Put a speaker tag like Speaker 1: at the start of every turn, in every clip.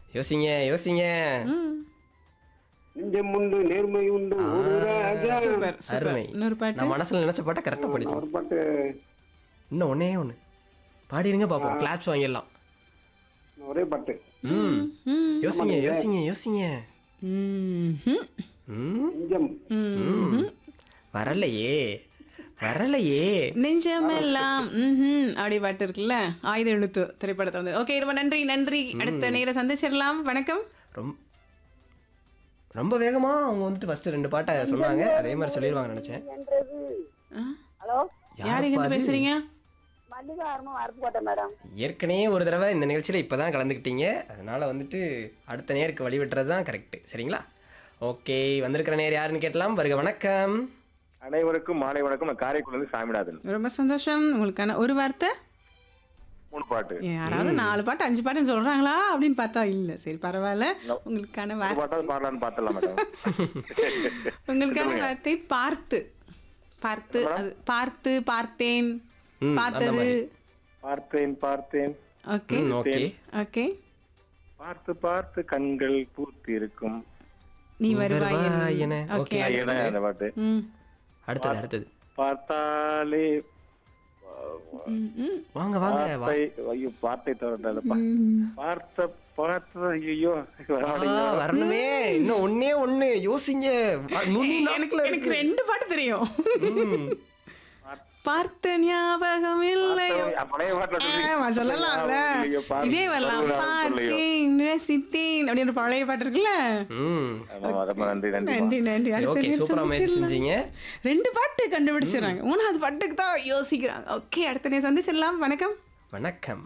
Speaker 1: யோசிங்க யோசிங்க
Speaker 2: ம்
Speaker 3: நெஞ்சம் உண்டு நேர்மை உண்டு ஒரு ராஜா
Speaker 2: சூப்பர் சூப்பர்
Speaker 1: அருமை
Speaker 2: இன்னொரு பாட்டு
Speaker 1: நான் மனசுல நினைச்ச பாட்டை கரெக்டா படிக்கும்
Speaker 3: ஒரு பாட்டு
Speaker 1: இன்னும் ஒன்னே ஒண்ணு பாடிருங்க பாப்போம் கிளாப்ஸ் வாங்கிடலாம்
Speaker 3: ஒரே பாட்டு
Speaker 1: ம்
Speaker 2: ம்
Speaker 1: யோசிங்க யோசிங்க யோசிங்க
Speaker 2: ம் ம்
Speaker 1: ம்
Speaker 3: நெஞ்சம்
Speaker 1: ம். வரலையே வரலையே
Speaker 2: நெஞ்சமெல்லாம் ம்ஹும் அப்படி பாட்டு இருக்குல்ல ஆயுத எழுத்து திரைப்படத்தை வந்து ஓகே ரொம்ப நன்றி நன்றி அடுத்த நேரம் சந்திச்சிடலாம் வணக்கம்
Speaker 1: ரொம்ப ரொம்ப வேகமா அவங்க வந்துட்டு ஃபர்ஸ்ட் ரெண்டு பாட்டை சொன்னாங்க அதே மாதிரி சொல்லிடுவாங்க நினைச்சேன்
Speaker 2: ஆ?
Speaker 4: ஹலோ
Speaker 2: யார் எங்க இருந்து பேசுறீங்க
Speaker 4: மல்லிகா அருணும் அருப்புக்கோட்டை மேடம்
Speaker 1: ஏற்கனவே ஒரு தடவை இந்த நிகழ்ச்சியில் இப்போ தான் கலந்துக்கிட்டீங்க அதனால வந்துட்டு அடுத்த நேருக்கு வழி விட்டுறது தான் கரெக்ட் சரிங்களா ஓகே வந்திருக்கிற நேர் யாருன்னு கேட்டலாம் வருக வணக்கம்
Speaker 5: அனைவருக்கும் மாலை வணக்கம் நான் காரைக்குடில இருந்து சாமிநாதன்
Speaker 2: ரொம்ப சந்தோஷம் உங்களுக்கான ஒரு வார்த்தை
Speaker 5: மூணு பாட்டு
Speaker 2: யாராவது நாலு பாட்டு அஞ்சு பாட்டுன்னு சொல்றாங்களா அப்படின்னு பார்த்தா இல்ல சரி பரவாயில்ல உங்களுக்கான
Speaker 5: ஒரு
Speaker 2: வார்த்தை
Speaker 5: பாட்டாவது பாடலான்னு பார்த்தலாம் மேடம்
Speaker 2: உங்களுக்கான வார்த்தை பார்த்து பார்த்து அது பார்த்து பார்த்தேன்
Speaker 1: ம், அந்த
Speaker 2: பார்த்தது
Speaker 1: மாதிரி.
Speaker 5: பார்த்தேன் பார்த்தேன்
Speaker 2: ஓகே
Speaker 1: ம் ஓகே
Speaker 2: ஓகே
Speaker 5: பார்த்து பார்த்து கண்கள் பூத்து இருக்கும்
Speaker 2: நீ
Speaker 1: வருவாய்
Speaker 2: வருவாய்
Speaker 1: என.
Speaker 2: Okay
Speaker 1: Okay.
Speaker 5: ஏன்னா அந்த பாட்டு
Speaker 2: ம்
Speaker 1: அடுத்தது அடுத்தது
Speaker 5: பார்த்தாலே
Speaker 2: ம், ம்,
Speaker 1: வாங்க வாங்க வா-
Speaker 5: வார்த்தை ஐயோ வார்த்தை தவிர
Speaker 2: ம்.
Speaker 5: பார்த்த பார்த்த ஐயோ
Speaker 1: ஆ, வரணுமே இன்னும் ஒண்ணே ஒண்ணு யோசிங்க வா- நுனி
Speaker 2: எனக்கு
Speaker 1: நாக்குல
Speaker 2: எனக்கு
Speaker 1: இருக்கு.
Speaker 2: ரெண்டு பாட்டு தெரியும்
Speaker 1: ம்.
Speaker 2: பார்த்த ஞாபகம் இல்லை
Speaker 5: பழைய பாட்டுல சொல்லி-
Speaker 2: ஆமா, சொல்லலாம்ல
Speaker 5: ஐயோ, பார்த்து-
Speaker 2: இதே வரலாம்
Speaker 5: பருவநாள் சொல்லையோ.
Speaker 2: பார்த்தேன் ரசித்தேன் அப்படின்னு ஒரு பழைய பாட்டு இருக்குல்ல
Speaker 1: ம்
Speaker 5: ஆமா, ரொம்ப நன்றி நன்றி
Speaker 2: நன்றி நன்றி
Speaker 1: சரி
Speaker 2: அடுத்த
Speaker 1: ஓகே
Speaker 2: நேரம்
Speaker 1: சூப்பரா முயற்சி
Speaker 2: சந்திச்சிடலாம்.
Speaker 1: செஞ்சீங்க
Speaker 2: ரெண்டு பாட்டு கண்டுபிடிச்சிடறாங்க மூணாவது பாட்டுக்கு தான் யோசிக்கிறாங்க ஓகே அடுத்த நேரம் சந்திச்சிடலாம் வணக்கம்
Speaker 1: வணக்கம்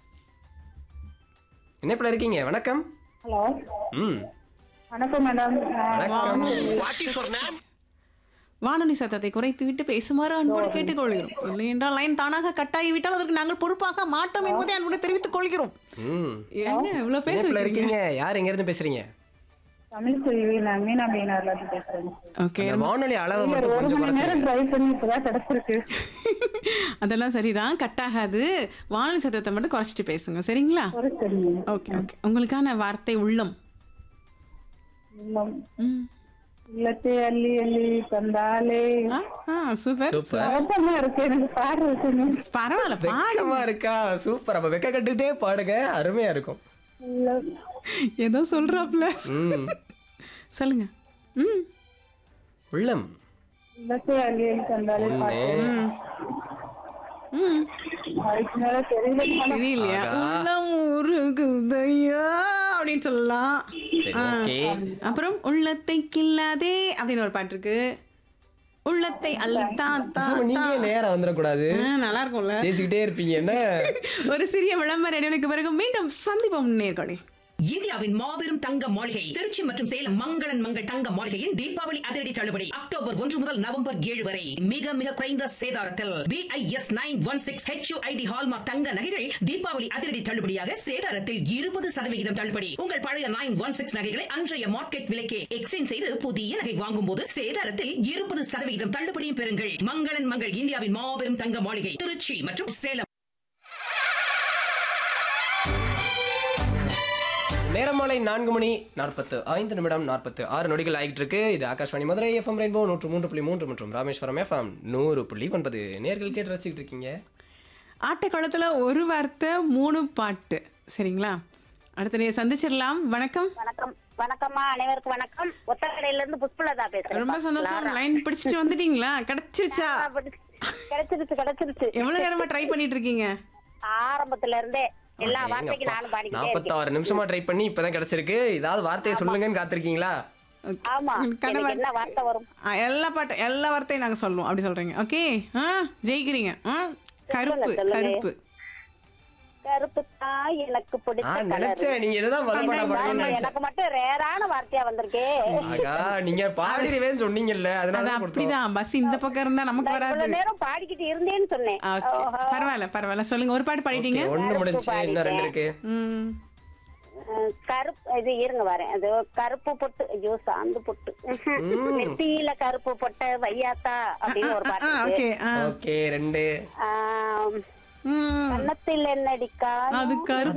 Speaker 1: இணைப்புல இருக்கீங்க வணக்கம்
Speaker 4: ஹலோ
Speaker 1: ம்
Speaker 4: வணக்கம் மேடம்
Speaker 1: வணக்கம்
Speaker 2: வானொலி சத்தத்தை குறைத்து விட்டு பேசுமாறு அன்போடு கேட்டுக்கொள்கிறோம் இல்லை என்றால் லைன் தானாக கட்டாகி விட்டால் அதற்கு நாங்கள் பொறுப்பாக மாட்டோம் என்பதை அன்போடு தெரிவித்துக் கொள்கிறோம்
Speaker 1: ம்
Speaker 2: ஏங்க இவ்வளவு பேச
Speaker 1: இணைப்புல
Speaker 2: வைக்கிறீங்க
Speaker 1: இருக்கீங்க யார் எங்க இருந்து பேசுறீங்க
Speaker 4: தமிழ் செல்வி நான் மீனா மீனார்ல இருந்து பேசுறேன்
Speaker 2: ஓகே
Speaker 1: அந்த வானொலி அளவை
Speaker 4: ஒரு
Speaker 1: மட்டும்
Speaker 4: ஒரு
Speaker 1: கொஞ்சம்
Speaker 4: மணி நேரம்
Speaker 1: குறைச்சிருங்க
Speaker 4: ட்ரை பண்ணி இப்பதான் கிடைச்சிருக்கு
Speaker 2: அதெல்லாம் சரிதான் கட் ஆகாது வானொலி சத்தத்தை மட்டும் குறைச்சிட்டு பேசுங்க சரிங்களா
Speaker 4: ஒரு சரிங்க
Speaker 2: ஓகே ஓகே உங்களுக்கான வார்த்தை உள்ளம்
Speaker 4: இல்லம்
Speaker 2: ம்.
Speaker 4: இல்லத்தை அள்ளி அள்ளி தந்தாலே
Speaker 2: ஆ, ஆ சூப்பர்
Speaker 1: சூப்பர்
Speaker 4: குழப்பமா இருக்கு எனக்கு பாடுறதுன்னு
Speaker 2: பரவாயில்ல பாடு
Speaker 1: வெக்கமா இருக்கா சூப்பர் அப்ப வெக்க கட்டுட்டே பாடுங்க அருமையா இருக்கும்
Speaker 4: இல்லம்
Speaker 2: ஏதோ சொல்றாப்ல
Speaker 1: ம்
Speaker 2: சொல்லுங்க ம்
Speaker 1: உள்ளம்
Speaker 4: இல்லத்தை அள்ளி அள்ளி தந்தாலே
Speaker 1: ஒண்ணு
Speaker 2: ம் ம்
Speaker 4: அதுக்கு மேல தெரியல
Speaker 2: தெரியலையா
Speaker 1: ஆகா.
Speaker 2: உள்ளம் உருகுதையா அப்படின்னு சொல்லலாம்
Speaker 1: சரி
Speaker 2: ஆ.
Speaker 1: ஓகே
Speaker 2: அப்புறம் உள்ளத்தை கில்லாதே அப்படின்னு ஒரு பாட்டு இருக்கு உள்ளத்தை அள்ளித்தான் தான்
Speaker 1: நீங்க நேரம் வந்துடக்கூடாது
Speaker 2: நல்லா இருக்கும்ல
Speaker 1: பேசிக்கிட்டே இருப்பீங்க என்ன
Speaker 2: ஒரு சிறிய விளம்பர இடைவெளிக்கு பிறகு மீண்டும் சந்திப்போம் நேர்களே
Speaker 6: இந்தியாவின் மாபெரும் தங்க மாளிகை திருச்சி மற்றும் சேலம் மங்களன் மங்கள் தங்க மாளிகையின் தீபாவளி அதிரடி தள்ளுபடி அக்டோபர் ஒன்று முதல் நவம்பர் ஏழு வரை மிக மிக குறைந்த சேதாரத்தில் BIS nine one six HUID hallmark தங்க நகைகள் தீபாவளி அதிரடி தள்ளுபடியாக சேதாரத்தில் இருபது சதவிகிதம் தள்ளுபடி உங்கள் பழைய நைன் ஒன் சிக்ஸ் நகைகளை அன்றைய மார்க்கெட் விலைக்கே எக்ஸ்சேஞ்ச் செய்து புதிய நகை வாங்கும் போது சேதாரத்தில் இருபது சதவிகிதம் தள்ளுபடியும் பெறுங்கள் மங்களன் மங்கள் இந்தியாவின் மாபெரும் தங்க மாளிகை திருச்சி மற்றும் சேலம்
Speaker 1: நேரமாலை நான்கு மணி நாற்பத்து ஐந்து நிமிடம் நாற்பத்து ஆறு நொடிகள் ஆகிட்டு இருக்கு இது ஆகாஷ்வாணி மதுரை எஃப்எம் ரெயின்போ நூற்று மூன்று புள்ளி மூன்று மற்றும் ராமேஸ்வரம் எஃப்எம் நூறு புள்ளி ஒன்பது நேர்கள் கேட்டு ரசிக்கிட்டு இருக்கீங்க
Speaker 2: ஆட்டக்காலத்துல ஒரு வார்த்தை மூணு பாட்டு சரிங்களா அடுத்த நேரம் சந்திச்சிடலாம் வணக்கம்
Speaker 4: வணக்கம் வணக்கம்மா அனைவருக்கும் வணக்கம் ஒத்தக்கடையில இருந்து புஷ்பலதா பேசுறேன்
Speaker 2: ரொம்ப சந்தோஷம் லைன் பிடிச்சிட்டு வந்துட்டீங்களா கிடைச்சிருச்சா
Speaker 4: கிடைச்சிருச்சு கிடைச்சிருச்சு
Speaker 2: எவ்வளவு நேரமா ட்ரை பண்ணிட்டு இருக்கீங்க
Speaker 4: ஆரம்பத்துல இருந்தே எல்லா வார்த்தைக்கும் நானும் பாடிக்கிட்டே இருக்கேன்
Speaker 1: நாற்பத்தாறு நிமிஷமா ட்ரை பண்ணி இப்பதான் கிடைச்சிருக்கு ஏதாவது வார்த்தையை சொல்லுங்கன்னு காத்திருக்கீங்களா
Speaker 2: Okay.
Speaker 4: ஆமா
Speaker 2: உங்களுக்கான
Speaker 4: எனக்கு
Speaker 2: வார்த்தை-
Speaker 4: என்ன வார்த்தை வரும்
Speaker 2: ஆ, எல்லா பாட்டும் எல்லா வார்த்தையும் நாங்க சொல்லுவோம் அப்படி சொல்றீங்க ஓகே ஆ ஜெயிக்கிறீங்க ஆ கருப்பு
Speaker 4: சொல்லுங்க.
Speaker 2: கருப்பு
Speaker 4: கருப்பு தான் எனக்கு
Speaker 1: ஆ
Speaker 4: பிடிச்ச கலர்
Speaker 1: நினைச்சேன் நீங்க இதுதான் வரமாட்டா பாடுவீங்கன்னு நினைச்சேன்
Speaker 4: எனக்கு மட்டும் ரேரான வார்த்தையா வந்திருக்கே
Speaker 1: ஆகா நீங்க பாடிடுவேன்னு சொன்னீங்கல்ல அதனால
Speaker 2: அது
Speaker 1: தான் கொடுத்தோம்
Speaker 2: அப்படிதான் பஸ் இந்த பக்கம் இருந்தா நமக்கு
Speaker 4: நான்
Speaker 2: வராது
Speaker 4: இவ்வளவு நேரம் பாடிக்கிட்டு இருந்தேன்னு சொன்னேன்
Speaker 2: ஓகே
Speaker 4: ஓஹோ.
Speaker 2: பரவாயில்ல பரவாயில்ல சொல்லுங்க ஒரு பாட்டு பாடிட்டீங்க
Speaker 1: Okay, ஒண்ணு முடிஞ்சு இன்னும் ரெண்டு இருக்கு
Speaker 2: ம்
Speaker 4: அஹ் கருப்பு இது இருங்க வரேன் அது கருப்பு பொட்டு ஐயோ சாந்து பொட்டு நெத்தியில கருப்பு பொட்ட வையாத்தா அப்படின்னு ஒரு
Speaker 2: ஆ
Speaker 4: பாட்டு இருக்கு.
Speaker 2: ஓகே ஆ
Speaker 1: ஓகே ரெண்டு
Speaker 4: ஆம்,
Speaker 2: ம்
Speaker 4: கன்னத்தில் என்னடிக்கா
Speaker 2: அது கருப்பு